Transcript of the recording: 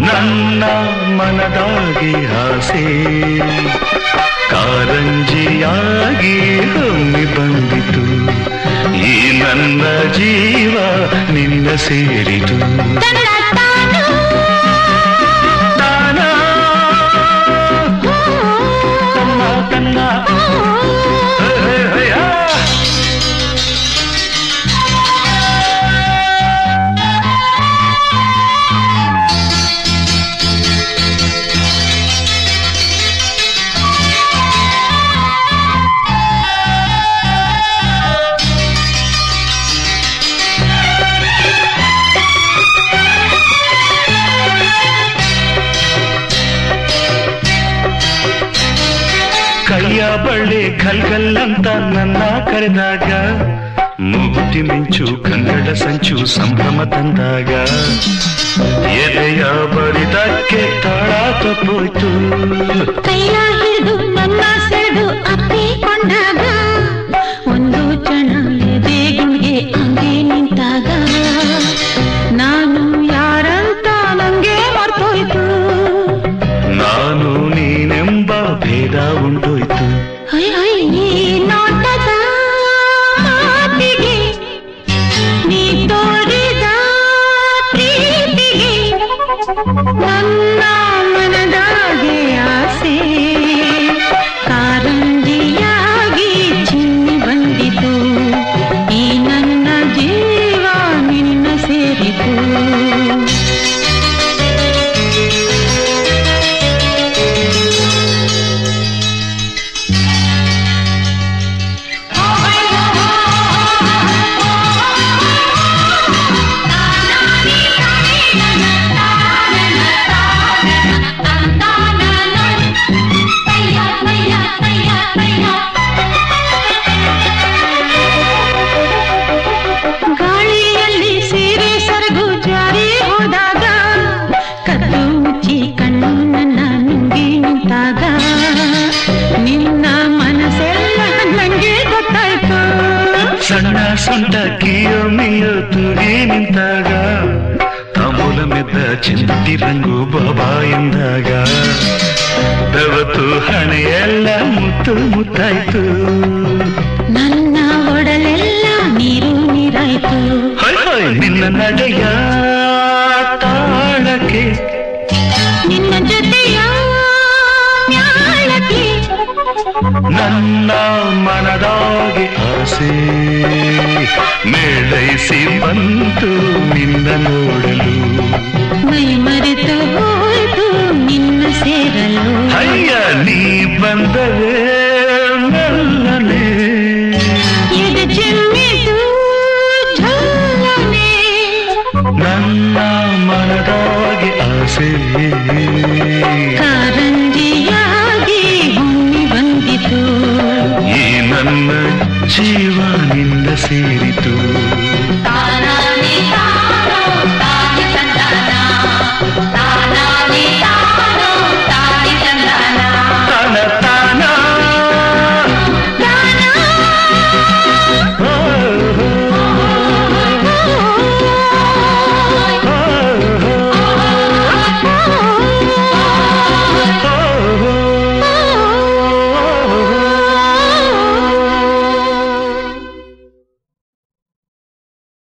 ನನ್ನ ಮನದಾಗಿ ಆಸೆ ಕಾರಂಜಿಯಾಗಿ ಹೊಮ್ಮಿ ಬಂದಿತು ಈ ನನ್ನ ಜೀವ ನಿನ್ನ ಸೇರಿತು ತನ್ನ ತಾನು ತಾನ ತನ್ನ ತನ್ನ ಹೇ, ಹೇ, ಹೇ, ಆ. ಕೈಯ ಬಳ್ಳಿ ಗಲ್ಗಲ್ ಅಂತ ನನ್ನ ಕರೆದಾಗ ಮೂಗುತಿ ಮಿಂಚು ಕನ್ನಡ ಸಂಚು ಸಂಭ್ರಮ ತಂದಾಗ ಎದೆಯ ಬಡಿದಕ್ಕೆ ತಾಳ ತಪ್ಪೋಯ್ತು ಕೈಯ ಹಿಡಿದು ನನ್ನ ಸೆಳೆದು ಅಪ್ಪಿಕೊಂಡಾಗ ಒಂದು ಕ್ಷಣ ಎದೆಗುಂಗೆ ಹಂಗೆ ನಿಂತಾಗ ನಾನು ಯಾರಂತ ನಂಗೆ ಮರ್ತೋಯ್ತು ನಾನು ನೀನೆಂಬ ಭೇದ ಉಂಟೋಯ್ತು ಹೈ ಹೈ ಈ ನೋಟದ ಮಾತಿಗೆ ನೀ ತೋರಿದ ಪ್ರೀತಿಗೆ ನನ್ನ ಮನದಾಗೆ ಆಸೆ ಕಾರಂಜಿಯಾಗಿ ಚಿನ್ನಿ ಬಂದಿತು ಈ ನನ್ನ ಜೀವ ನಿನ್ನ ಸೇರಿತು ಗಾಳಿಯಲ್ಲಿ ಸೀರೆ ಸರಗು ಜಾರಿ ಹೋದಾಗ ಕದ್ದು ಮುಚ್ಚಿ ಕಣ್ಣು ನನ್ನ ನುಂಗಿ ನಿಂತಾಗ ನಿನ್ನ ಮನಸ್ಸೆಲ್ಲ ನಂಗೆ ಗೊತ್ತಾಯ್ತು ಸಣ್ಣ ಸೊಂಟ ಕಿಯೋ ಮಿಯೋ ತುಗಿ ನಿಂತಾಗ ತಾಂಬೂಲ ಮೆದ್ದ ಚಿಂದಿ ರಂಗು ಬಾಬಾ ಎಂದಾಗ ದವತು ಹಣೆಯೆಲ್ಲ ಮುತ್ತು ಮುತ್ತಾಯ್ತು ನನ್ನ ಒಡಲೆಲ್ಲ ನೀರು ನೀರಾಯ್ತು ಹೊಯ್ ಹೊಯ್ ನಿನ್ನ ನಡೆಯ ತಾಳಕ್ಕೆ ನಿನ್ನ ಜೊತೆಯ ನ್ಯಾಳಕ್ಕೆ ನನ್ನ ಮನದಾಗೆ ಆಸೆ ಮೇಳೈಸಿ ಬಂತು ನಿನ್ನ ನೋಡಲು ಮೈ ಮರೆತು ಹೋಯ್ತು ನಿನ್ನ ಸೇರಲು ಅಯ್ಯ ನೀ ಬಂದರೆ ಮೆಲ್ಲನೆ ಇದು ಚಿಮ್ಮಿತು ಝಲ್ಲನೆ ನನ್ನ ಮನದಾಗೆ ಆಸೆ ಕಾರಂಜಿಯಾಗಿ ಹೊಮ್ಮಿ ಬಂದಿತು ಈ ನನ್ನ ಜೀವ ನಿಂದ ಸೇರಿತು